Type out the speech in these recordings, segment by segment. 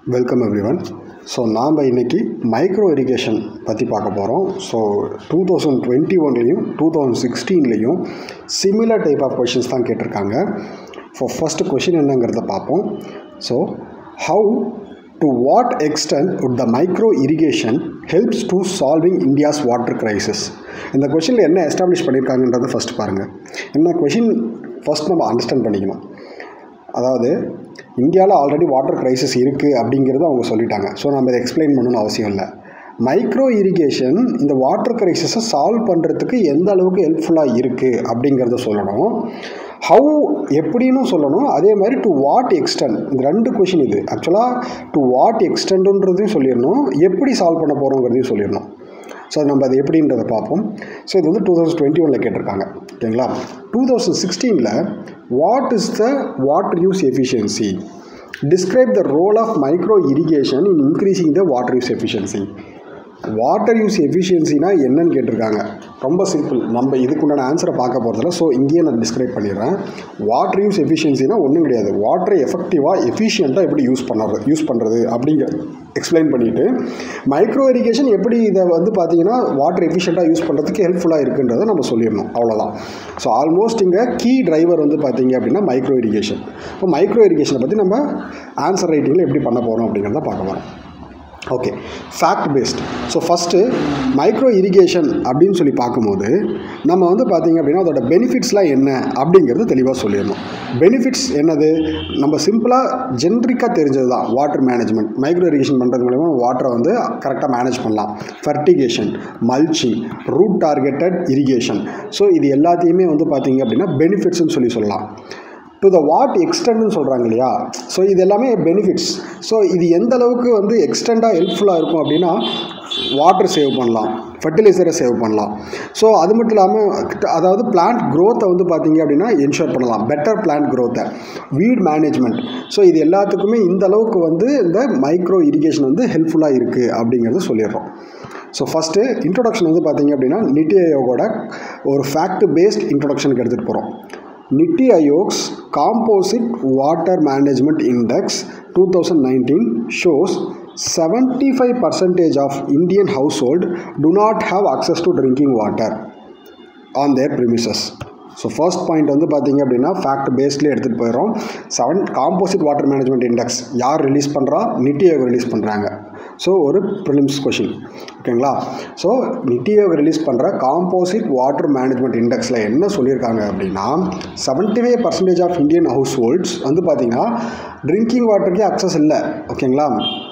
Welcome everyone so நாம் இன்னைக்கு micro irrigation பற்றி பார்க்க போகிறோம் ஸோ டூ தௌசண்ட் டுவெண்ட்டி ஒன்லேயும் டூ தௌசண்ட் சிக்ஸ்டீன்லேயும் சிமிலர் டைப் ஆஃப் கொஷின்ஸ் தான் கேட்டிருக்காங்க ஸோ ஃபஸ்ட்டு கொஷின் என்னங்கிறத பார்ப்போம் so how to what extent would the micro irrigation helps to solving India's water crisis இந்த கொஷினில் என்ன எஸ்டாப்ளிஷ் பண்ணியிருக்காங்கன்றதை ஃபஸ்ட் பாருங்கள் என்ன கொஷின் ஃபஸ்ட் நம்ம அண்டர்ஸ்டாண்ட் பண்ணிக்கணும் அதாவது இந்தியாவில் ஆல்ரெடி வாட்டர் கிரைசிஸ் இருக்குது அப்படிங்கிறத அவங்க சொல்லிட்டாங்க ஸோ நம்ம இதை எக்ஸ்பிளைன் பண்ணணும்னு அவசியம் இல்லை மைக்ரோ இரிகேஷன் இந்த வாட்டர் கிரைசிஸை சால்வ் பண்ணுறதுக்கு எந்த அளவுக்கு ஹெல்ப்ஃபுல்லாக இருக்குது அப்படிங்கிறத சொல்லணும் ஹவு எப்படின்னு சொல்லணும் அதே மாதிரி டு வாட் எக்ஸ்டென்ட் இந்த ரெண்டு கொஷின் இது ஆக்சுவலாக டு வாட் எக்ஸ்டென்ட்ன்றதையும் சொல்லிடணும் எப்படி சால்வ் பண்ண போகிறோங்கிறதையும் சொல்லிடணும் ஸோ நம்ம அது எப்படின்றத பார்ப்போம் ஸோ இது வந்து டூ தௌசண்ட் டுவெண்ட்டி ஒனில் கேட்டிருக்காங்க ஓகேங்களா டூ தௌசண்ட் சிக்ஸ்டீனில் what is the water use efficiency describe the role of micro irrigation in increasing the water use efficiency water use எஃபிஷியன்சினா என்னன்னு கேட்டிருக்காங்க ரொம்ப சிம்பிள் நம்ம இதுக்குண்டான ஆன்சரை பார்க்க போகிறதில்ல ஸோ இங்கேயே நான் டிஸ்கிரைப் பண்ணிடுறேன் வாட்டர் யூஸ் எஃபிஷியன்சினா ஒன்றும் கிடையாது வாட்டரை எஃபெக்டிவாக எஃபிஷியண்ட்டாக எப்படி யூஸ் பண்ணுறது யூஸ் பண்ணுறது அப்படிங்கிற எக்ஸ்பிளைன் பண்ணிவிட்டு மைக்ரோ இரிகேஷன் எப்படி இதை வந்து பார்த்தீங்கன்னா வாட்டர் எஃபிஷியண்ட்டாக யூஸ் பண்ணுறதுக்கு ஹெல்ப்ஃபுல்லாக இருக்குன்றதை நம்ம சொல்லிடணும் அவ்வளோதான் ஸோ ஆல்மோஸ்ட் இங்கே கீ டிரைவர் வந்து பார்த்தீங்க அப்படின்னா மைக்ரோ இரிகேஷன் இப்போ மைக்ரோ இரிகேஷனை பற்றி நம்ம ஆன்சர் ரைட்டிங்கில் எப்படி பண்ண போகிறோம் அப்படிங்கிறத பார்க்க போகிறோம் okay fact based so first micro irrigation அப்படின்னு சொல்லி பார்க்கும்போது நம்ம வந்து பார்த்திங்க அப்படின்னா அதோட பெனிஃபிட்ஸ்லாம் என்ன அப்படிங்கிறது தெளிவாக சொல்லிடணும் பெனிஃபிட்ஸ் என்னது நம்ம சிம்பிளாக ஜென்ரிக்காக தெரிஞ்சது தான் வாட்டர் மேனேஜ்மெண்ட் மைக்ரோ இரிகேஷன் பண்ணுறது மூலமா வாட்டரை வந்து கரெக்டாக மேனேஜ் பண்ணலாம் fertigation mulching root targeted irrigation so இது எல்லாத்தையுமே வந்து பார்த்திங்க அப்படின்னா பெனிஃபிட்ஸ்னு சொல்லி சொல்லலாம் டு த வாட் எக்ஸ்டெண்ட்னு சொல்கிறாங்க இல்லையா ஸோ இது எல்லாமே பெனிஃபிட்ஸ் ஸோ இது எந்த அளவுக்கு வந்து எக்ஸ்டெண்டாக ஹெல்ப்ஃபுல்லாக இருக்கும் அப்படின்னா வாட்டர் சேவ் பண்ணலாம் ஃபர்டிலைசரை சேவ் பண்ணலாம் ஸோ அது மட்டும் இல்லாமல் அதாவது பிளான்ட் க்ரோத்தை வந்து பார்த்தீங்க அப்படின்னா என்ஷோர் பண்ணலாம் பெட்டர் பிளான்ட் க்ரோத்தை வீட் மேனேஜ்மெண்ட் ஸோ இது எல்லாத்துக்குமே இந்த அளவுக்கு வந்து இந்த மைக்ரோ இரிகேஷன் வந்து ஹெல்ப்ஃபுல்லாக இருக்குது அப்படிங்கிறத சொல்லிடுறோம் ஸோ ஃபஸ்ட்டு இன்ட்ரொடக்ஷன் வந்து பார்த்தீங்க அப்படின்னா நிட்டி ஆயோகோட ஒரு ஃபேக்ட் பேஸ்ட் இன்ட்ரொடக்ஷனுக்கு எடுத்துகிட்டு போகிறோம் NITI Aayog's composite water management index two thousand nineteen shows seventy five percentage of Indian household to not have access to drinking water on their premises so first point வந்து பார்த்தீங்க அப்படின்னா fact பேஸ்ட்லேயே எடுத்துகிட்டு போயிடும் seven composite water management index யார் release பண்ணுறா NITI Aayog release பண்ணுறாங்க so ஒரு ப்ரிலிம்ஸ் கொஷின் ஓகேங்களா ஸோ நிட்டி ஆயோக் ரிலீஸ் பண்ணுற காம்போசிட் வாட்டர் மேனேஜ்மெண்ட் இண்டெக்ஸில் என்ன சொல்லியிருக்காங்க அப்படின்னா seventy five percentage of Indian households வந்து பார்த்தீங்கன்னா ட்ரிங்கிங் வாட்டருக்கே அக்சஸ் இல்லை ஓகேங்களா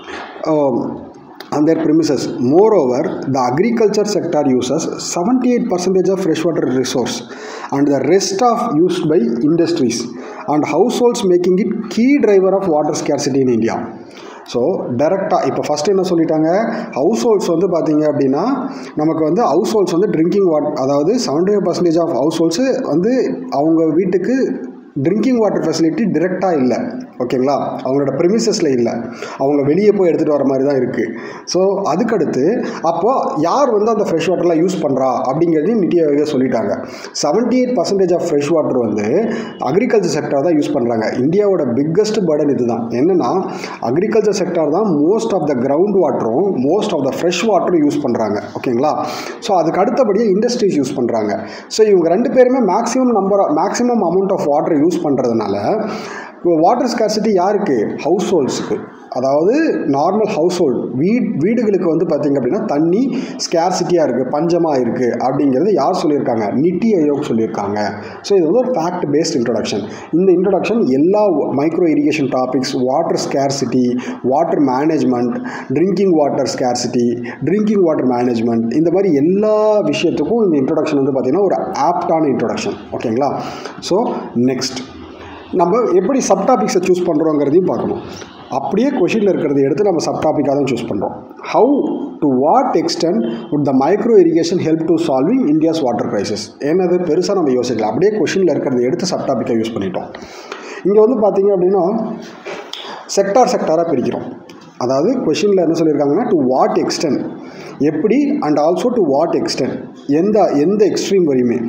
on their premises. Moreover, the agriculture sector uses 78% of freshwater resource and the rest of used by industries and households making it key driver of water scarcity in India. So டேரெக்டாக இப்போ first என்ன சொல்லிட்டாங்க house households வந்து பார்த்தீங்க அப்படின்னா நமக்கு வந்து households வந்து ட்ரிங்கிங் வாட் அதாவது seventy five percentage of households வந்து அவங்க வீட்டுக்கு ட்ரிங்கிங் வாட்டர் ஃபெசிலிட்டி டிரெக்டாக இல்லை ஓகேங்களா அவங்களோட ப்ரிமிசஸில் இல்லை அவங்க வெளியே போய் எடுத்துகிட்டு வர மாதிரி தான் இருக்குது ஸோ அதுக்கடுத்து அப்போது யார் வந்து அந்த ஃப்ரெஷ் வாட்டர்லாம் யூஸ் பண்ணுறா அப்படிங்கிறதையும் நிட்டியாக சொல்லிட்டாங்க seventy eight percentage of fresh water வந்து அக்ரிகல்ச்சர் செக்டார் தான் யூஸ் பண்ணுறாங்க இந்தியாவோட பிக்கஸ்ட் பர்டன் இது தான் என்னென்னா அக்ரிகல்ச்சர் செக்டார் தான் மோஸ்ட் ஆஃப் த கிரவுண்ட் வாட்டரும் மோஸ்ட் ஆஃப் த ஃப்ரெஷ் வாட்டரும் யூஸ் பண்ணுறாங்க ஓகேங்களா ஸோ அதுக்கு அடுத்தபடியாக இண்டஸ்ட்ரீஸ் யூஸ் பண்ணுறாங்க ஸோ இவங்க ரெண்டு பேருமே maximum number maximum amount of water use பண்ணுறதுனால வாட்டர் ஸ்கார்சிட்டி யாருக்கு ஹவுஸ் ஹோல்ட்ஸுக்கு அதாவது நார்மல் ஹவுஸ் ஹோல்டு வீட் வீடுகளுக்கு வந்து பார்த்திங்க அப்படின்னா தண்ணி ஸ்கேர்சிட்டியாக இருக்குது பஞ்சமாக இருக்குது அப்படிங்கிறது யார் சொல்லியிருக்காங்க நிட்டி அயோக் சொல்லியிருக்காங்க ஸோ இது வந்து ஒரு ஃபேக்ட் பேஸ்ட் இன்ட்ரொடக்ஷன் இந்த இன்ட்ரொடக்ஷன் எல்லா micro irrigation topics water scarcity water management drinking water scarcity drinking water management இந்த மாதிரி எல்லா விஷயத்துக்கும் இந்த இன்ட்ரொடக்ஷன் வந்து பார்த்திங்கன்னா ஒரு ஆப்டான இன்ட்ரொடக்ஷன் ஓகேங்களா ஸோ நெக்ஸ்ட் நம்ம எப்படி சப் டாபிக்ஸை சூஸ் பண்ணுறோங்கிறதையும் பார்க்கணும் அப்படியே கொஷினில் இருக்கிறத எடுத்து நம்ம சப் டாப்பிக்காக தான் சூஸ் பண்ணுறோம் how to what extent would the micro irrigation help to solving India's water crisis என்னது பெருசாக நம்ம யோசிக்கலாம் அப்படியே கொஷினில் இருக்கிறத எடுத்து சப் டாப்பிக்காக யூஸ் பண்ணிட்டோம் இங்கே வந்து பார்த்தீங்க அப்படின்னா செக்டார் செக்டாராக பிரிக்கிறோம் அதாவது கொஷினில் என்ன சொல்லியிருக்காங்கன்னா டு வாட் எக்ஸ்டென்ட் எப்படி and also to what extent எந்த எந்த எக்ஸ்ட்ரீம் வரையுமே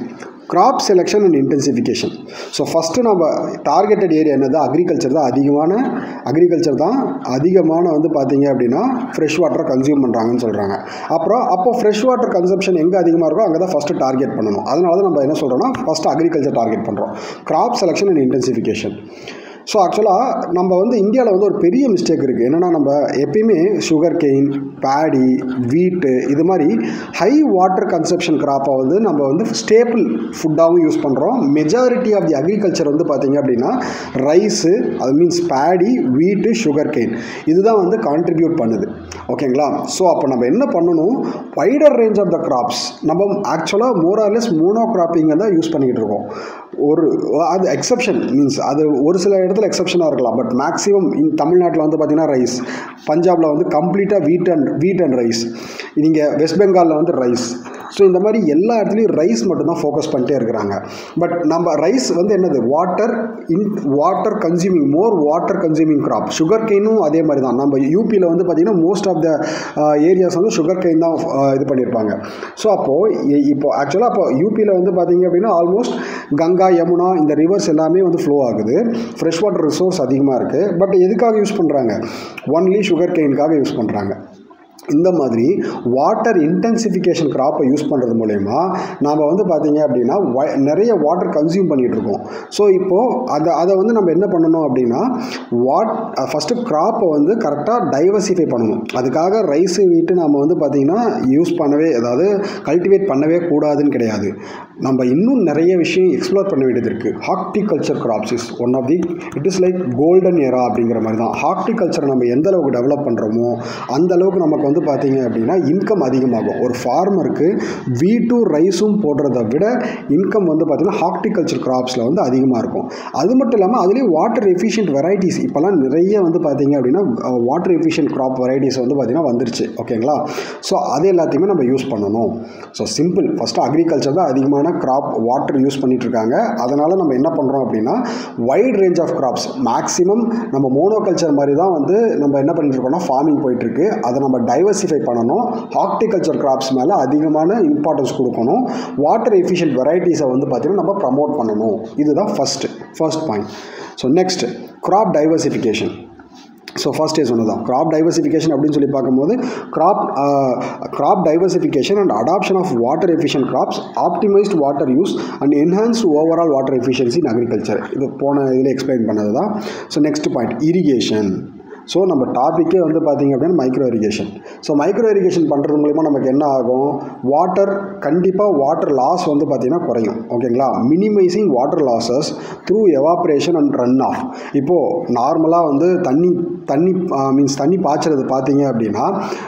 crop selection and intensification so first நம்ம டார்கெட்டட் ஏரியா என்னது அக்ரிகல்ச்சர் தான் அதிகமான அக்ரிகல்ச்சர் தான் அதிகமான வந்து பார்த்தீங்க அப்படின்னா ஃப்ரெஷ் வாட்டரை கன்சியூம் பண்ணுறாங்கன்னு சொல்கிறாங்க அப்புறம் அப்போ ஃப்ரெஷ் வாட்டர் கன்சப்ஷன் எங்கே அதிகமாக இருக்கோ அங்கே தான் ஃபஸ்ட்டு டார்கெட் பண்ணணும் அதனால தான் நம்ம என்ன சொல்கிறோம்னா ஃபஸ்ட்டு அக்ரிகல்ச்சர் டார்கெட் பண்ணுறோம் crop selection and intensification so ஆக்சுவலாக நம்ம வந்து இந்தியாவில் வந்து ஒரு பெரிய மிஸ்டேக் இருக்குது என்னென்னா நம்ம எப்பயுமே சுகர் கெயின் பேடி வீட்டு இது மாதிரி ஹை வாட்டர் கன்சப்ஷன் கிராப்பை வந்து நம்ம வந்து ஸ்டேபிள் ஃபுட்டாகவும் யூஸ் பண்ணுறோம் மெஜாரிட்டி ஆஃப் தி அக்ரிகல்ச்சர் வந்து பார்த்திங்க அப்படின்னா ரைஸு அது மீன்ஸ் பேடி வீட்டு சுகர் கெயின் இதுதான் வந்து கான்ட்ரிபியூட் பண்ணுது ஓகேங்களா ஸோ அப்போ நம்ம என்ன பண்ணணும் wider range of the crops நம்ம ஆக்சுவலாக மோரார்லெஸ் மோனோ கிராப்பிங்கை தான் யூஸ் பண்ணிக்கிட்டு இருக்கோம் ஒரு அது எக்ஸப்ஷன் மீன்ஸ் அது ஒரு சில இடத்துல எக்ஸப்ஷனாக இருக்கலாம் பட் மேக்ஸிமம் இன் தமிழ்நாட்டில் வந்து பார்த்திங்கன்னா ரைஸ் பஞ்சாபில் வந்து கம்ப்ளீட்டாக வீட் அண்ட் வீட் அண்ட் ரைஸ் நீங்கள் வெஸ்ட் பெங்காலில் வந்து ரைஸ் ஸோ இந்த மாதிரி எல்லா இடத்துலையும் ரைஸ் மட்டும்தான் ஃபோக்கஸ் பண்ணிட்டே இருக்கிறாங்க பட் நம்ம ரைஸ் வந்து என்னது water in water consuming more water consuming crop sugar கெயினும் அதே மாதிரி தான் நம்ம யூபியில் வந்து பார்த்திங்கன்னா மோஸ்ட் ஆஃப் த ஏரியாஸ் வந்து சுகர் கெயின் தான் uh, இது பண்ணியிருப்பாங்க ஸோ அப்போது இப்போ ஆக்சுவலாக அப்போ யூபியில் வந்து பார்த்திங்க அப்படின்னா ஆல்மோஸ்ட் கங்கா யமுனா இந்த ரிவர்ஸ் எல்லாமே வந்து ஃப்ளோ ஆகுது ஃப்ரெஷ் வாட்டர் ரிசோர்ஸ் அதிகமாக இருக்குது பட் எதுக்காக யூஸ் பண்ணுறாங்க ஒன்லி சுகர் கெயினுக்காக யூஸ் பண்ணுறாங்க இந்த மாதிரி வாட்டர் இன்டென்சிஃபிகேஷன் கிராப்பை யூஸ் பண்ணுறது மூலயமா நாம் வந்து பார்த்தீங்க அப்படின்னா வ- நிறைய வாட்டர் கன்சியூம் பண்ணிகிட்டு இருக்கோம் ஸோ இப்போது அதை அதை வந்து நம்ம என்ன பண்ணணும் அப்படின்னா வாட் ஃபஸ்ட்டு கிராப்பை வந்து கரெக்டாக டைவர்சிஃபை பண்ணணும் அதுக்காக ரைஸு வீட்டு நம்ம வந்து பார்த்திங்கன்னா யூஸ் பண்ணவே அதாவது கல்டிவேட் பண்ணவே கூடாதுன்னு கிடையாது நம்ம இன்னும் நிறைய விஷயம் எக்ஸ்ப்ளோர் பண்ண வேண்டியது இருக்குது horticulture crops is one of the it is like golden era அப்படிங்கிற மாதிரி தான் ஹார்டிகல்ச்சரை நம்ம எந்த அளவுக்கு டெவலப் பண்ணுறோமோ அந்த அளவுக்கு நமக்கு வந்து பார்த்தீங்க அப்படின்னா இன்கம் அதிகமாகும் ஒரு ஃபார்மருக்கு வீட்டும் ரைஸும் போடுறத விட இன்கம் வந்து பார்த்திங்கன்னா ஹார்டிகல்ச்சர் கிராப்ஸில் வந்து அதிகமாக இருக்கும் அது மட்டும் இல்லாமல் அதுலேயும் வாட்டர் எஃபிஷியன்ட் வெரைட்டிஸ் இப்போல்லாம் நிறைய வந்து பார்த்தீங்க அப்படின்னா வாட்டர் எஃபிஷியன்ட் கிராப் வெரைட்டிஸ் வந்து பார்த்திங்கன்னா வந்துருச்சு ஓகேங்களா ஸோ அது எல்லாத்தையுமே நம்ம யூஸ் பண்ணணும் ஸோ சிம்பிள் ஃபஸ்ட்டு அக்ரிகல்ச்சர் தான் அதிகமான கிராப் வாட்டர் யூஸ் பண்ணிட்டு இருக்காங்க அதனால் நம்ம என்ன பண்ணுறோம் அப்படின்னா wide range of crops maximum நம்ம மோனோகல்ச்சர் மாதிரி தான் வந்து நம்ம என்ன பண்ணிட்டு இருக்கோம்னா ஃபார்மிங் போயிட்டுருக்கு அதை நம்ம டைவர்சிஃபை பண்ணணும் ஹார்டிகல்ச்சர் கிராப்ஸ் மேலே அதிகமான இம்பார்ட்டன்ஸ் கொடுக்கணும் வாட்டர் எஃபிஷியன்ட் வெரைட்டிஸை வந்து பார்த்திங்கன்னா நம்ம ப்ரமோட் பண்ணணும் இதுதான் first first point so next crop diversification so first day சொன்னதான் கிராப் டைவர்சிஃபிகேஷன் அப்படின்னு சொல்லி பார்க்கும்போது crop crop diversification and adoption of water efficient crops optimised water use and enhanced overall water efficiency in agriculture இது போன இதில் explain பண்ணது தான் so next point irrigation so நம்ம டாப்பிக்கே வந்து பார்த்திங்க அப்படின்னா micro irrigation so micro irrigation பண்ணுறது மூலிமா நமக்கு என்ன ஆகும் வாட்டர் கண்டிப்பாக வாட்டர் லாஸ் வந்து பார்த்திங்கன்னா குறையும் ஓகேங்களா minimising water losses through evaporation and runoff இப்போது நார்மலாக வந்து தண்ணி தண்ணி மீன்ஸ் தண்ணி பாய்ச்சறது பார்த்தீங்க அப்படின்னா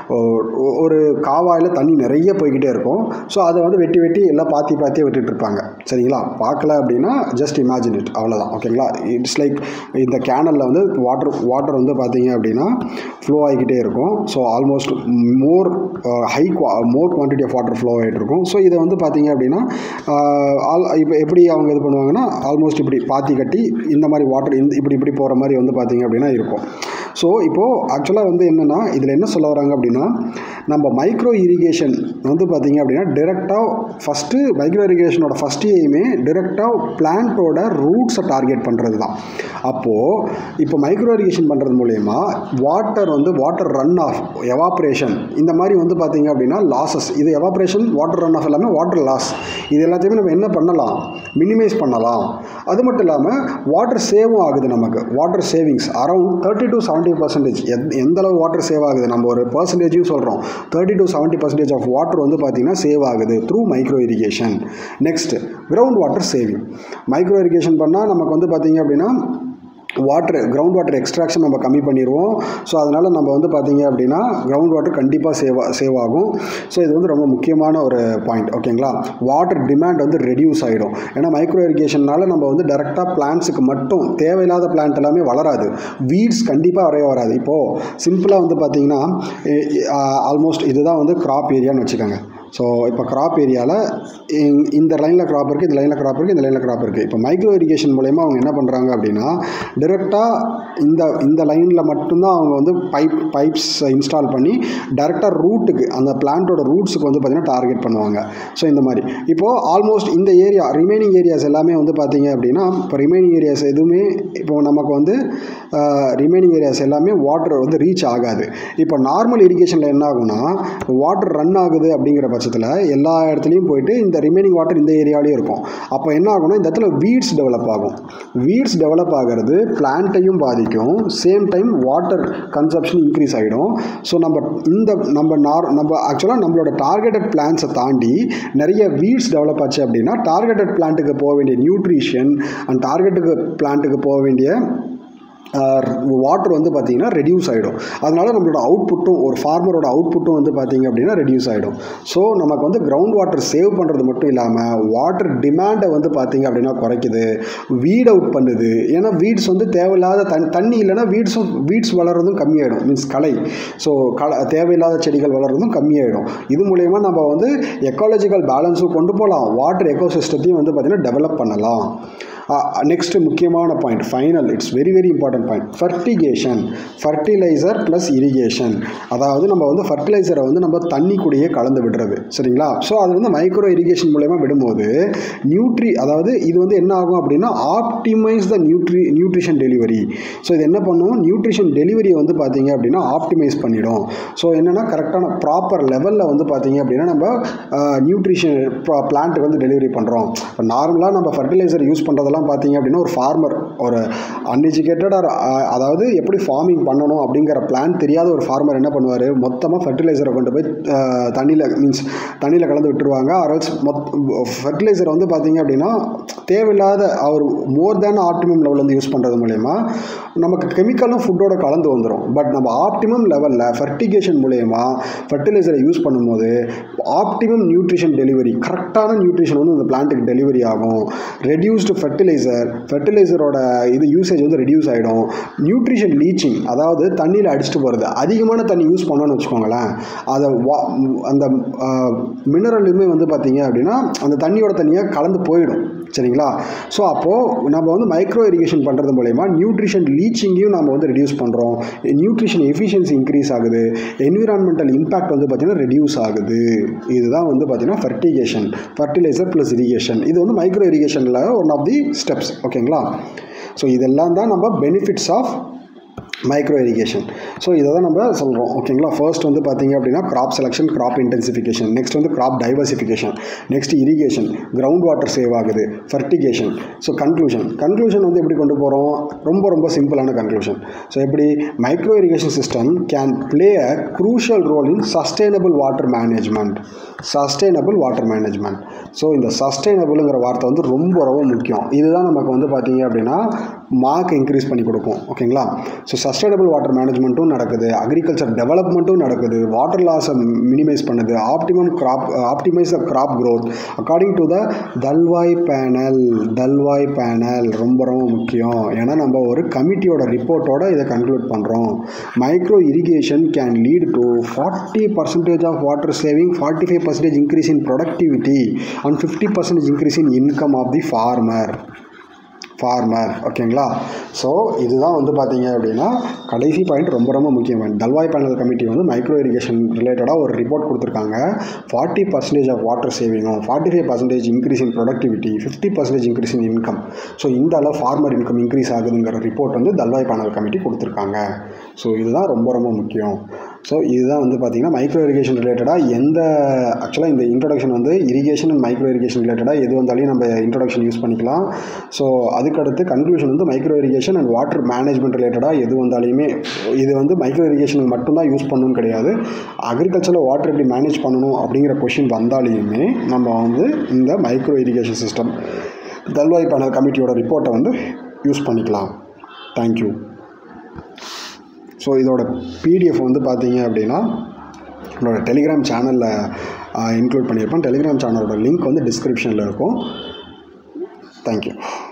ஒ- ஒரு காவாயில் தண்ணி நிறைய போய்கிட்டே இருக்கும் ஸோ அதை வந்து வெட்டி வெட்டி எல்லாம் பாத்தி பாத்தியே விட்டுட்டு இருப்பாங்க சரிங்களா பார்க்கல அப்படின்னா ஜஸ்ட் இமேஜின் இட் அவ்வளோதான் ஓகேங்களா இட்ஸ் லைக் இந்த கேனலில் வந்து வாட்டர் வாட்டர் வந்து பார்த்தீங்க அப்படின்னா ஃப்ளோ ஆகிக்கிட்டே இருக்கும் so almost more high more quantity of water flow ஆகிட்டு இருக்கும் ஸோ இதை வந்து பார்த்தீங்க அப்படின்னா ஆல் இப்போ எப்படி அவங்க இது பண்ணுவாங்கன்னா ஆல்மோஸ்ட் இப்படி பாத்தி கட்டி இந்த மாதிரி வாட்டர் இந்த இப்படி இப்படி போகிற மாதிரி வந்து பார்த்தீங்க அப்படின்னா இருக்கும் ஸோ இப்போது ஆக்சுவலாக வந்து என்னென்னா இதில் என்ன சொல்ல வராங்க அப்படின்னா நம்ம மைக்ரோ இரிகேஷன் வந்து பார்த்தீங்க அப்படின்னா டிரெக்டாக ஃபஸ்ட்டு மைக்ரோ இரிகேஷனோட ஃபஸ்ட் எய்மே டிரெக்டாக பிளான்ட்டோட ரூட்ஸை டார்கெட் பண்ணுறது தான் அப்போது இப்போ மைக்ரோ இரிகேஷன் பண்ணுறது மூலயமா வாட்டர் வந்து வாட்டர் ரன் ஆஃப் எவாப்ரேஷன் இந்த மாதிரி வந்து பார்த்தீங்க அப்படின்னா லாசஸ் இது எவாப்ரேஷன் வாட்டர் ரன் ஆஃப் எல்லாமே வாட்டர் லாஸ் இது எல்லாத்தையுமே நம்ம என்ன பண்ணலாம் மினிமைஸ் பண்ணலாம் அது மட்டும் இல்லாமல் வாட்டர் சேவும் ஆகுது நமக்கு water savings around thirty to seventy percentage எந்த அளவு வாட்டர் சேவ் ஆகுது நம்ம ஒரு பர்சன்டேஜும் சொல்கிறோம் thirty to seventy percentage of water வந்து பார்த்திங்கன்னா சேவ் ஆகுது through micro irrigation next ground water saving micro irrigation பண்ணால் நமக்கு வந்து பார்த்திங்க அப்படின்னா வாட்டர் கிரவுண்ட் வாட்டர் எக்ஸ்ட்ராக்ஷன் நம்ம கம்மி பண்ணிடுவோம் ஸோ அதனால் நம்ம வந்து பார்த்தீங்க அப்படின்னா கிரவுண்ட் வாட்டர் கண்டிப்பாக சேவ் சேவ் ஆகும் ஸோ இது வந்து ரொம்ப முக்கியமான ஒரு பாயிண்ட் ஓகேங்களா வாட்டர் டிமாண்ட் வந்து ரெடியூஸ் ஆகிடும் ஏன்னா மைக்ரோ இரிகேஷன்னால நம்ம வந்து டேரெக்டாக பிளான்ட்ஸுக்கு மட்டும் தேவையில்லாத பிளான்ட் எல்லாமே வளராது வீட்ஸ் கண்டிப்பாக வரவே வராது இப்போது சிம்பிளாக வந்து பார்த்தீங்கன்னா ஆல்மோஸ்ட் இதுதான் வந்து கிராப் ஏரியான்னு வச்சுக்கோங்க ஸோ இப்போ கிராப் ஏரியாவில் இந்த லைனில் கிராப் இருக்குது இந்த லைனில் கிராப் இருக்குது இந்த லைனில் கிராப் இருக்குது இப்போ மைக்ரோ இரிகேஷன் மூலயமா அவங்க என்ன பண்ணுறாங்க அப்படின்னா டிரெக்டாக இந்த இந்த லைனில் மட்டும்தான் அவங்க வந்து பைப் பைப்ஸ் இன்ஸ்டால் பண்ணி டேரெக்டாக ரூட்டுக்கு அந்த பிளான்ட்டோட ரூட்ஸுக்கு வந்து பார்த்திங்கன்னா டார்கெட் பண்ணுவாங்க ஸோ இந்த மாதிரி இப்போது ஆல்மோஸ்ட் இந்த ஏரியா ரிமைனிங் ஏரியாஸ் எல்லாமே வந்து பார்த்தீங்க அப்படின்னா இப்போ ரிமைனிங் ஏரியாஸ் எதுவுமே இப்போ நமக்கு வந்து ரிமைனிங் ஏரியாஸ் எல்லாமே வாட்டர் வந்து ரீச் ஆகாது இப்போ நார்மல் இரிகேஷனில் என்ன ஆகும்னா வாட்டர் ரன் ஆகுது அப்படிங்கிற பட்சத்தில் எல்லா இடத்துலையும் போயிட்டு இந்த ரிமைனிங் வாட்டர் இந்த ஏரியாவிலேயும் இருக்கும் அப்போ என்ன ஆகும்னா இந்த இடத்துல வீட்ஸ் டெவலப் ஆகும் வீட்ஸ் டெவலப் ஆகிறது பிளான்ட்டையும் பாதிக்கும் same time water consumption increase ஆகிடும் ஸோ நம்ம இந்த நம்ம நார் நம்ம ஆக்சுவலாக நம்மளோட டார்கெட்டட் பிளான்ஸை தாண்டி நிறைய வீட்ஸ் டெவலப் ஆச்சு அப்படின்னா டார்கெட்டட் பிளான்ட்டுக்கு போக வேண்டிய நியூட்ரிஷன் அண்ட் டார்கெட்டுக்கு பிளான்ட்டுக்கு போக வேண்டிய வாட்டர் வந்து பார்த்திங்கன்னா ரெடியூஸ் ஆகிடும் அதனால நம்மளோட அவுட்புட்டும் ஒரு ஃபார்மரோட அவுட்புட்டும் வந்து பார்த்திங்க அப்படின்னா ரெடியூஸ் ஆகிடும் ஸோ நமக்கு வந்து கிரவுண்ட் வாட்டர் சேவ் பண்ணுறது மட்டும் இல்லாமல் வாட்டர் டிமாண்டை வந்து பார்த்திங்க அப்படின்னா குறைக்குது வீட் அவுட் பண்ணுது ஏன்னா வீட்ஸ் வந்து தேவையில்லாத தண் தண்ணி இல்லைன்னா வீட்ஸும் வீட்ஸ் வளர்கிறதும் கம்மியாயிடும் மீன்ஸ் களை ஸோ களை தேவையில்லாத செடிகள் வளர்கிறதும் கம்மியாயிடும் இது மூலயமா நம்ம வந்து எக்காலஜிக்கல் பேலன்ஸும் கொண்டு போகலாம் வாட்டர் எக்கோசிஸ்டத்தையும் வந்து பார்த்திங்கன்னா டெவலப் பண்ணலாம் நெக்ஸ்ட் முக்கியமான point final it's very very important point fertigation fertiliser plus irrigation அதாவது நம்ம வந்து ஃபர்டிலைசரை வந்து நம்ம தண்ணி கூடயே கலந்து விடுறது சரிங்களா ஸோ அது வந்து மைக்ரோ இரிகேஷன் மூலயமா விடும்போது நியூட்ரி அதாவது இது வந்து என்ன ஆகும் அப்படின்னா optimise the nutri nutrition delivery so இது என்ன பண்ணும் நியூட்ரிஷன் டெலிவரியை வந்து பார்த்தீங்க அப்படின்னா ஆப்டிமைஸ் பண்ணிடும் ஸோ என்னென்னா கரெக்டான ப்ராப்பர் லெவலில் வந்து பார்த்தீங்க அப்படின்னா நம்ம நியூட்ரிஷன் பிளான்ட்டுக்கு வந்து டெலிவரி பண்ணுறோம் இப்போ நார்மலாக நம்ம ஃபர்டிலைசர் யூஸ் பண்ணுறதெல்லாம் பார்த்தீங்க அப்படின்னா ஒரு ஃபார்மர் ஒரு அன்எஜுகேட்டட் அதாவது எப்படி ஃபார்மிங் பண்ணணும் அப்படிங்கிற பிளான் தெரியாத ஒரு ஃபார்மர் என்ன பண்ணுவார் மொத்தமாக ஃபர்டிலைசரை கொண்டு போய் தண்ணியில் மீன்ஸ் தண்ணியில் கலந்து விட்டுருவாங்க அரல்ஸ் மொத் ஃபர்டிலைசர் வந்து பார்த்தீங்க அப்படின்னா தேவையில்லாத அவர் மோர் தேன் ஆப்டிமம் லெவலில் வந்து யூஸ் பண்ணுறது மூலயமா நமக்கு கெமிக்கலும் ஃபுட்டோட கலந்து வந்துடும் பட் நம்ம ஆப்டிமம் லெவலில் ஃபர்டிகேஷன் மூலயமா ஃபர்டிலைசரை யூஸ் பண்ணும்போது ஆப்டிமம் நியூட்ரிஷன் டெலிவரி கரெக்டான நியூட்ரிஷன் வந்து அந்த பிளான்ட்டுக்கு டெலிவரி ஆகும் ரெடியூஸ்டு ஃபர்டிலைசர் ஃபர்டிலைசரோட இது யூசேஜ் வந்து ரெடியூஸ் ஆகிடும் நியூட்ரிஷன் லீச்சிங் அதாவது தண்ணியில் அடிச்சுட்டு போகிறது அதிகமான தண்ணி யூஸ் பண்ணோன்னு வச்சுக்கோங்களேன் அதை வா அந்த மினரலுமே வந்து பார்த்தீங்க அப்படின்னா அந்த தண்ணியோட தண்ணியாக கலந்து போயிடும் சரிங்களா ஸோ அப்போது நம்ம வந்து மைக்ரோ இரிகேஷன் பண்ணுறது மூலயமா நியூட்ரிஷன் லீச்சிங்கையும் நம்ம வந்து ரெடியூஸ் பண்ணுறோம் நியூட்ரிஷன் எஃபிஷியன்சி இன்க்ரீஸ் ஆகுது என்விரான்மெண்டல் இம்பாக்ட் வந்து பார்த்திங்கன்னா ரெடியூஸ் ஆகுது இதுதான் வந்து பார்த்திங்கன்னா ஃபர்டிகேஷன் ஃபர்டிலைசர் ப்ளஸ் இரிகேஷன் இது வந்து மைக்ரோ இரிகேஷனில் ஒன் ஆஃப் தி ஸ்டெப்ஸ் ஓகேங்களா ஸோ இதெல்லாம் தான் நம்ம benefits of micro irrigation so இதை தான் நம்ம சொல்கிறோம் ஓகேங்களா ஃபர்ஸ்ட் வந்து பார்த்தீங்க அப்படின்னா crop selection crop intensification next வந்து crop diversification next irrigation ground water save ஆகுது ஃபர்டிகேஷன் ஸோ கன்க்ளூஷன் கன்க்ளூஷன் வந்து எப்படி கொண்டு போகிறோம் ரொம்ப ரொம்ப சிம்பிளான கன்க்ளூஷன் ஸோ எப்படி micro irrigation system can play a crucial role in sustainable water management sustainable water management so இந்த சஸ்டைனபிளுங்கிற வார்த்தை வந்து ரொம்ப ரொம்ப முக்கியம் இதுதான் நமக்கு வந்து பார்த்தீங்க அப்படின்னா மார்க் இன்க்ரீஸ் பண்ணி கொடுக்கும் ஓகேங்களா ஸோ சஸ்டைனபிள் வாட்டர் மேனேஜ்மெண்ட்டும் நடக்குது அக்ரிகல்ச்சர் டெவலப்மெண்ட்டும் நடக்குது வாட்டர் லாஸை மினிமைஸ் பண்ணுது optimum crop optimise the crop growth according to the Dalwai panel Dalwai panel ரொம்ப ரொம்ப முக்கியம் ஏன்னா நம்ம ஒரு கமிட்டியோட ரிப்போர்ட்டோட இதை கன்க்ளூட் பண்ணுறோம் micro irrigation can lead to forty percentage of water saving forty five percentage increase in productivity and fifty percentage increase in income of the farmer farmer ஓகேங்களா so இதுதான் வந்து பார்த்தீங்க அப்படின்னா கடைசி பாயிண்ட் ரொம்ப ரொம்ப முக்கியம் தல்வாய் பேனல் கமிட்டி வந்து மைக்ரோ இரிகேஷன் ரிலேட்டடாக ஒரு ரிப்போர்ட் கொடுத்துருக்காங்க ஃபார்ட்டி பர்சன்டேஜ் ஆஃப் வாட்டர் சேவிங்கும் forty five percentage increase in productivity fifty percentage increase in income so இந்த அளவு ஃபார்மர் இன்கம் இன்க்ரீஸ் ஆகுதுங்கிற ரிப்போர்ட் வந்து தல்வாய் பேனல் கமிட்டி கொடுத்துருக்காங்க ஸோ இதுதான் ரொம்ப ரொம்ப முக்கியம் ஸோ இதுதான் வந்து பார்த்திங்கன்னா மைக்ரோ இரிகேஷன் ரிலேட்டடாக எந்த ஆக்சுவலாக இந்த இன்ட்ரொடக்ஷன் வந்து இரிகேஷன் அண்ட் மைக்ரோ இரிகேஷன் ரிலேட்டடாக எது வந்தாலையும் நம்ம இன்ட்ரொடக்ஷன் யூஸ் பண்ணிக்கலாம் ஸோ அதுக்கடுத்து கன்க்ளூஷன் வந்து micro irrigation and water management ரிலேட்டடாக எது வந்தாலையுமே இது வந்து மைக்ரோ இரிகேஷனுக்கு மட்டும்தான் யூஸ் பண்ணணும்னு கிடையாது அக்ரிகல்ச்சரில் வாட்டர் எப்படி மேனேஜ் பண்ணணும் அப்படிங்கிற கொஷின் வந்தாலையுமே நம்ம வந்து இந்த micro irrigation system Dalwai panel கமிட்டியோட ரிப்போர்ட்டை வந்து யூஸ் பண்ணிக்கலாம் தேங்க்யூ ஸோ இதோட பிடிஎஃப் வந்து பார்த்தீங்க அப்படின்னா என்னோட டெலிகிராம் சேனலில் இன்க்ளூட் பண்ணியிருப்பேன் டெலிகிராம் சேனலோட லிங்க் வந்து டிஸ்கிரிப்ஷனில் இருக்கும் தேங்க்யூ